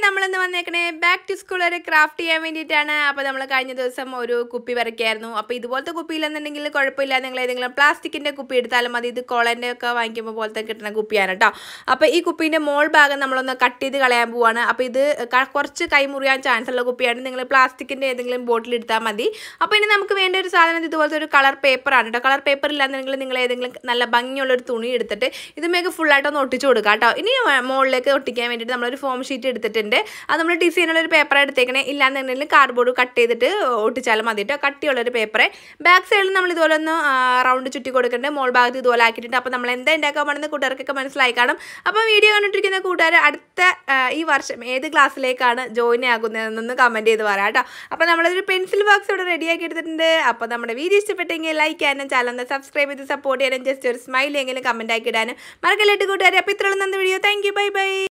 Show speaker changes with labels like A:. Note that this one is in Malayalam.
A: നമ്മളിന്ന് വന്നേക്കണേ ബാക്ക് ടു സ്കൂൾ ഒരു ക്രാഫ്റ്റ് ചെയ്യാൻ വേണ്ടിയിട്ടാണ് അപ്പോൾ നമ്മൾ കഴിഞ്ഞ ദിവസം ഒരു കുപ്പി വരയ്ക്കായിരുന്നു അപ്പോൾ ഇതുപോലത്തെ കുപ്പിയില്ലെന്നുണ്ടെങ്കിൽ കുഴപ്പമില്ല നിങ്ങൾ ഏതെങ്കിലും പ്ലാസ്റ്റിക്കിൻ്റെ കുപ്പി എടുത്താലും മതി ഇത് കോളൻ്റെ ഒക്കെ വാങ്ങിക്കുമ്പോൾ പോലത്തെ കിട്ടുന്ന കുപ്പിയാണ് കേട്ടോ അപ്പോൾ ഈ കുപ്പീൻ്റെ മോൾ ഭാഗം നമ്മളൊന്ന് കട്ട് ചെയ്ത് കളയാൻ പോവാണ് അപ്പോൾ ഇത് ക- കുറച്ച് കൈമുറിയാൻ ചാൻസ് ഉള്ള കുപ്പിയാണ് നിങ്ങൾ പ്ലാസ്റ്റിക്കിൻ്റെ ഏതെങ്കിലും ബോട്ടിൽ എടുത്താൽ മതി അപ്പോൾ ഇനി നമുക്ക് വേണ്ട ഒരു സാധനം ഇതുപോലത്തെ ഒരു കളർ പേപ്പറാണ് കേട്ടോ കളർ പേപ്പർ ഇല്ലാന്നുണ്ടെങ്കിൽ നിങ്ങൾ ഏതെങ്കിലും നല്ല ഭംഗിയുള്ള ഒരു തുണി എടുത്തിട്ട് ഇതുമേക്ക് ഫുള്ളായിട്ടൊന്ന് ഒട്ടിച്ചു കൊടുക്കുക കേട്ടോ ഇനി മുകളിലേക്ക് ഒട്ടിക്കാൻ വേണ്ടിയിട്ട് നമ്മളൊരു ഫോം ഷീറ്റ് എടുത്തിട്ടുണ്ട് അത് നമ്മൾ ഡിസൈനുള്ള ഒരു പേപ്പർ എടുത്തേക്കണേ ഇല്ലാന്നുണ്ടെങ്കിൽ കാർഡ്ബോർഡ് കട്ട് ചെയ്തിട്ട് ഒട്ടിച്ചാലും മതി കേട്ടോ കട്ടിയുള്ള ഒരു പേപ്പർ ബാക്ക് സൈഡിൽ നമ്മൾ ഇതുപോലെ ഒന്ന് റൗണ്ട് ചുറ്റി കൊടുക്കുന്നുണ്ട് മോൾ ഭാഗത്ത് ഇതുപോലെ ആക്കിയിട്ടുണ്ട് അപ്പോൾ നമ്മൾ എന്താ ഉണ്ടാക്കാൻ പാടുന്ന കൂട്ടുകാർക്കൊക്കെ മനസ്സിലായി കാണും അപ്പോൾ വീഡിയോ കണ്ടിട്ടിരിക്കുന്ന കൂട്ടുകാർ അടുത്ത ആ, ഈ വർഷം ഏത് ക്ലാസ്സിലേക്കാണ് ജോയിൻ ആകുന്നതെന്നൊന്ന് കമൻറ്റ് ചെയ്ത് പറയാം കേട്ടോ അപ്പോൾ നമ്മളൊരു പെൻസിൽ ബോക്സ് ഇവിടെ റെഡിയാക്കി എടുത്തിട്ടുണ്ട് അപ്പോൾ നമ്മുടെ വീഡിയോ ഇഷ്ടപ്പെട്ടെങ്കിൽ ലൈക്ക് ചെയ്യാനും ചാനൽ ഒന്ന് സബ്സ്ക്രൈബ് ചെയ്ത് സപ്പോർട്ട് ചെയ്യാനും ജസ്റ്റ് ഒരു സ്മൈൽ എങ്കിലും കമൻറ്റ് ആക്കി ഇടാനും മറക്കല്ലിട്ട് കൂട്ടുകാരെ അപ്പോൾ ഇത്രയുള്ള നന്ദി video thank you bye by